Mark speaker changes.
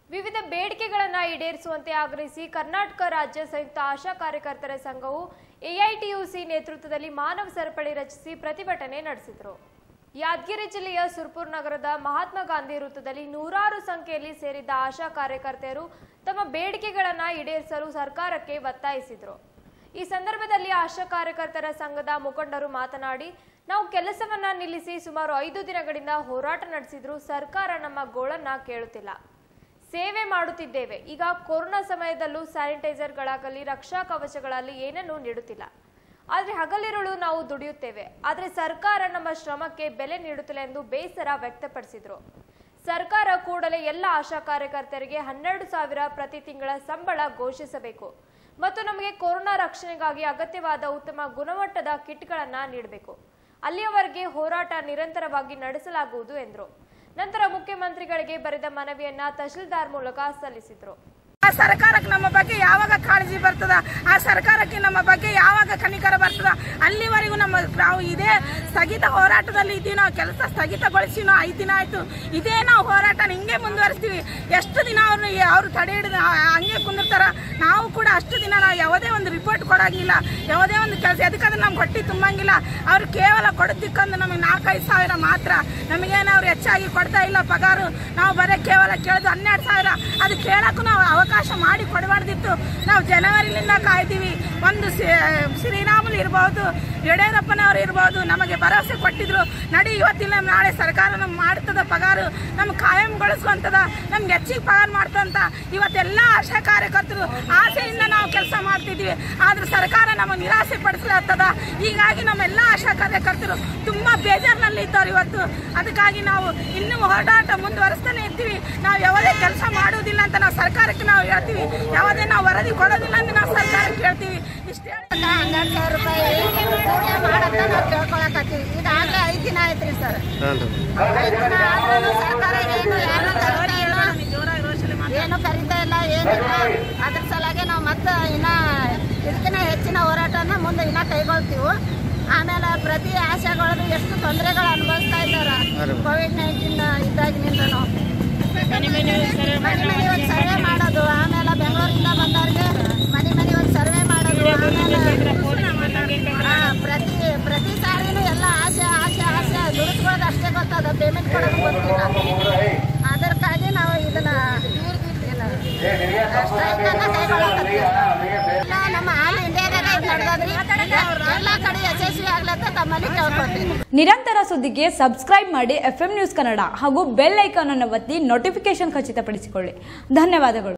Speaker 1: ವಿವಿಧ ಬೇಡಿಕೆಗಳನ್ನು ಈಡೇರಿಸುವಂತೆ ಆಗ್ರಹಿಸಿ ಕರ್ನಾಟಕ ರಾಜ್ಯ ಸಂಯುಕ್ತ ಆಶಾ ಕಾರ್ಯಕರ್ತರ ಸಂಘವು ಎಐಟಿಯುಸಿ ನೇತೃತ್ವದಲ್ಲಿ ಮಾನವ ಸರಪಳಿ ರಚಿಸಿ ಪ್ರತಿಭಟನೆ ನಡೆಸಿದರು ಯಾದಗಿರಿ ಜಿಲ್ಲೆಯ ಸುರ್ಪುರ್ ನಗರದ ಮಹಾತ್ಮ ಗಾಂಧಿ ವೃತ್ತದಲ್ಲಿ ನೂರಾರು ಸಂಖ್ಯೆಯಲ್ಲಿ ಸೇರಿದ್ದ ಆಶಾ ಕಾರ್ಯಕರ್ತೆಯರು ತಮ್ಮ ಬೇಡಿಕೆಗಳನ್ನು ಈಡೇರಿಸಲು ಸರ್ಕಾರಕ್ಕೆ ಒತ್ತಾಯಿಸಿದರು ಈ ಸಂದರ್ಭದಲ್ಲಿ ಆಶಾ ಕಾರ್ಯಕರ್ತರ ಸಂಘದ ಮುಖಂಡರು ಮಾತನಾಡಿ ನಾವು ಕೆಲಸವನ್ನ ನಿಲ್ಲಿಸಿ ಸುಮಾರು ಐದು ದಿನಗಳಿಂದ ಹೋರಾಟ ನಡೆಸಿದ್ರು ಸರ್ಕಾರ ನಮ್ಮ ಗೋಳನ್ನ ಕೇಳುತ್ತಿಲ್ಲ ಸೇವೆ ಮಾಡುತ್ತಿದ್ದೇವೆ ಈಗ ಕೊರೋನಾ ಸಮಯದಲ್ಲೂ ಸ್ಯಾನಿಟೈಸರ್ಗಳಾಗಲಿ ರಕ್ಷಾ ಕವಚಗಳಲ್ಲಿ ಏನನ್ನೂ ನೀಡುತ್ತಿಲ್ಲ ಆದರೆ ಹಗಲಿರುಳು ನಾವು ದುಡಿಯುತ್ತೇವೆ ಆದರೆ ಸರ್ಕಾರ ನಮ್ಮ ಶ್ರಮಕ್ಕೆ ಬೆಲೆ ನೀಡುತ್ತಿಲ್ಲ ಎಂದು ಬೇಸರ ವ್ಯಕ್ತಪಡಿಸಿದರು ಸರ್ಕಾರ ಕೂಡಲೇ ಎಲ್ಲ ಆಶಾ ಕಾರ್ಯಕರ್ತರಿಗೆ ಹನ್ನೆರಡು ಸಾವಿರ ಪ್ರತಿ ತಿಂಗಳ ಸಂಬಳ ಘೋಷಿಸಬೇಕು ಮತ್ತು ನಮಗೆ ಕೊರೋನಾ ರಕ್ಷಣೆಗಾಗಿ ಅಗತ್ಯವಾದ ಉತ್ತಮ ಗುಣಮಟ್ಟದ ಕಿಟ್ಗಳನ್ನು ನೀಡಬೇಕು ಅಲ್ಲಿಯವರೆಗೆ ಹೋರಾಟ ನಿರಂತರವಾಗಿ ನಡೆಸಲಾಗುವುದು ಎಂದರು ನಂತರ ಮುಖ್ಯಮಂತ್ರಿಗಳಿಗೆ ಬರೆದ ಮನವಿಯನ್ನ ತಹಶೀಲ್ದಾರ್ ಮೂಲಕ ಸಲ್ಲಿಸಿದರು
Speaker 2: ಆ ಸರ್ಕಾರಕ್ಕೆ ನಮ್ಮ ಬಗ್ಗೆ ಯಾವಾಗ ಕಾಳಜಿ ಬರ್ತದ ಆ ಸರ್ಕಾರಕ್ಕೆ ನಮ್ಮ ಬಗ್ಗೆ ಯಾವಾಗ ಕನಿಕರ ಬರ್ತದ ಅಲ್ಲಿವರೆಗೂ ನಮ್ಮ ನಾವು ಇದೇ ಸ್ಥಗಿತ ಹೋರಾಟದಲ್ಲಿ ಇದ್ದೀವಿ ನಾವು ಕೆಲಸ ಸ್ಥಗಿತಗೊಳಿಸಿ ನಾವು ಐದು ದಿನ ಆಯ್ತು ಇದೇ ನಾವು ಹೋರಾಟ ಹಿಂಗೆ ಮುಂದುವರಿಸ್ತೀವಿ ಎಷ್ಟು ದಿನ ಅವ್ರನ್ನ ಅವ್ರು ತಡೆ ಹಿಡಿದು ಹಂಗೆ ಕುಂದಿರ್ತಾರ ನಾವು ಕೂಡ ಅಷ್ಟು ದಿನ ನಾವು ಯಾವುದೇ ಒಂದು ರಿಪೋರ್ಟ್ ಕೊಡಂಗಿಲ್ಲ ಯಾವುದೇ ಒಂದು ಕೆಲಸ ಎದಕ್ಕಂದ್ರೆ ನಮ್ಗೆ ಹೊಟ್ಟಿ ತುಂಬಂಗಿಲ್ಲ ಅವ್ರು ಕೇವಲ ಕೊಡೋದಿಕ್ಕಂದು ನಮಗೆ ನಾಲ್ಕೈದು ಸಾವಿರ ಮಾತ್ರ ನಮಗೇನು ಅವ್ರು ಹೆಚ್ಚಾಗಿ ಕೊಡ್ತಾ ಇಲ್ಲ ಪಗಾರು ನಾವು ಬರೀ ಕೇವಲ ಕೇಳೋದು ಹನ್ನೆರಡು ಸಾವಿರ ಅದು ಕೇಳಕ್ಕೂ ನಾವು ಅವಕಾಶ ಮಾಡಿ ಕೊಡಬಾರ್ದಿತ್ತು ನಾವು ಜನವರಿಲಿಂದ ಕಾಯ್ತೀವಿ ಒಂದು ಶ್ರೀರಾಮುಲು ಇರ್ಬೋದು ಯಡಿಯೂರಪ್ಪನವ್ರು ಇರ್ಬೋದು ನಮಗೆ ಭರವಸೆ ಕೊಟ್ಟಿದ್ರು ನಡಿ ಇವತ್ತಿನ ನಾಳೆ ಸರ್ಕಾರ ನಮ್ಗೆ ಮಾಡ್ತದ ಪಗಾರು ನಮ್ಗೆ ಕಾಯಂಗೊಳಿಸುವಂತದ ನಮ್ಗೆ ಹೆಚ್ಚಿಗೆ ಪಗಾರ ಮಾಡ್ತಂತ ಇವತ್ತೆಲ್ಲ ಆಶಾ ಕಾರ್ಯಕರ್ತರು ಆಸೆಯಿಂದ ನಾವು ಕೆಲಸ ಮಾಡ್ತಿದ್ವಿ ಆದ್ರೆ ಸರ್ಕಾರ ನಮಗೆ ನಿರಾಸೆ ಪಡಿಸ್ಲತ್ತದ ಹೀಗಾಗಿ ನಮ್ಮೆಲ್ಲ ಆಶಾ ಕಾರ್ಯಕರ್ತರು ತುಂಬಾ ಬೇಜಾರಿನಲ್ಲಿ ಇದ್ದವ್ರು ಇವತ್ತು ಅದಕ್ಕಾಗಿ ನಾವು ಇನ್ನೂ ಹೋರಾಟ ಮುಂದುವರಿಸ್ತಾನೆ ಇರ್ತೀವಿ ನಾವು ಯಾವುದೇ ಕೆಲಸ ಮಾಡುವುದಿಲ್ಲ ಅಂತ ನಾವು ಸರ್ಕಾರಕ್ಕೆ ನಾವು ಹೇಳ್ತೀವಿ ಯಾವುದೇ ನಾವು ವರದಿ ಕೊಡೋದಿಲ್ಲ ಅಂತ ನಾವು ಸರ್ಕಾರಕ್ಕೆ ಹೇಳ್ತೀವಿ ಇಷ್ಟೇ ಹೇಳಿ
Speaker 3: ಹನ್ನೆರಡು ಸಾವಿರ ರೂಪಾಯಿ ಪೂಜೆ ಮಾಡಂತ ನಾವು ಕೇಳ್ಕೊಳಕತ್ತೀವಿ ಇದಾಗಲೇ ಐದು ದಿನ ಆಯ್ತ್ರಿ ಸರ್ ಐದು ದಿನ ಆದ್ರೂ ಸರ್ಕಾರ ಏನು ಯಾರು ಕರೀತಾ ಇಲ್ಲ ಏನು ಕರೀತಾ ಇಲ್ಲ ಏನಿಲ್ಲ ಅದ್ರ ಸಲಾಗೆ ನಾವು ಮತ್ತೆ ಇನ್ನ ಇದಕ್ಕಿಂತ ಹೆಚ್ಚಿನ ಹೋರಾಟನ ಮುಂದೆ ಇನ್ನ ಕೈಗೊಳ್ತೀವಿ ಆಮೇಲೆ ಪ್ರತಿ ಆಶಾಗಳು ಎಷ್ಟು ತೊಂದರೆಗಳು ಅನುಭವಿಸ್ತಾ ಇದ್ದಾರೆ ಕೋವಿಡ್ ನೈನ್ಟೀನ್ ಇದ್ದಾಗಿನಿಂದ ನಾವು ಮನೆ ಮನೆ ಒಂದು ಸರ್ವೆ ಮಾಡೋದು ಆಮೇಲೆ ಬೆಂಗಳೂರಿಂದ ಬಂದವ್ರಿಗೆ ಮನೆ ಮನೆ ಒಂದು ಸರ್ವೆ ಮಾಡೋದು ಆಮೇಲೆ ಹಾ, ಪ್ರತಿ ಪ್ರತಿ ಸಾರಿನೂ ಎಲ್ಲ ಆಸೆ ಆಸೆ ಆಸೆ ದುಡಿಸ್ಕೊಳ್ಳೋದು ಅಷ್ಟೇ ಗೊತ್ತದ ಪೇಮೆಂಟ್ ಕೊಡೋದು ಗೊತ್ತಿಲ್ಲ ಅದಕ್ಕಾಗಿ ನಾವು ಇದನ್ನ ಸ್ಟ್ರೈಕನ್ನ ಕೈಗೊಳ್ಳಕತ್ತೀವಿ ಎಲ್ಲ ನಮ್ಮ ಆಲ್ ಇಂಡಿಯಾದಾಗ ಇದು ನಡೆದದ್ರಿ ಎಲ್ಲ ಕಡೆ ಯಶಸ್ವಿ ಆಗ್ಲತ್ತ ತಮ್ಮಲ್ಲಿ ಕೇಳ್ಕೊತೀವಿ
Speaker 4: ನಿರಂತರ ಸುದ್ದಿಗೆ ಸಬ್ಸ್ಕ್ರೈಬ್ ಮಾಡಿ ಎಫ್ ನ್ಯೂಸ್ ಕನ್ನಡ ಹಾಗೂ ಬೆಲ್ ಐಕಾನ್ ಅನ್ನು ಒತ್ತಿ ನೋಟಿಫಿಕೇಶನ್ ಖಚಿತಪಡಿಸಿಕೊಳ್ಳಿ ಧನ್ಯವಾದಗಳು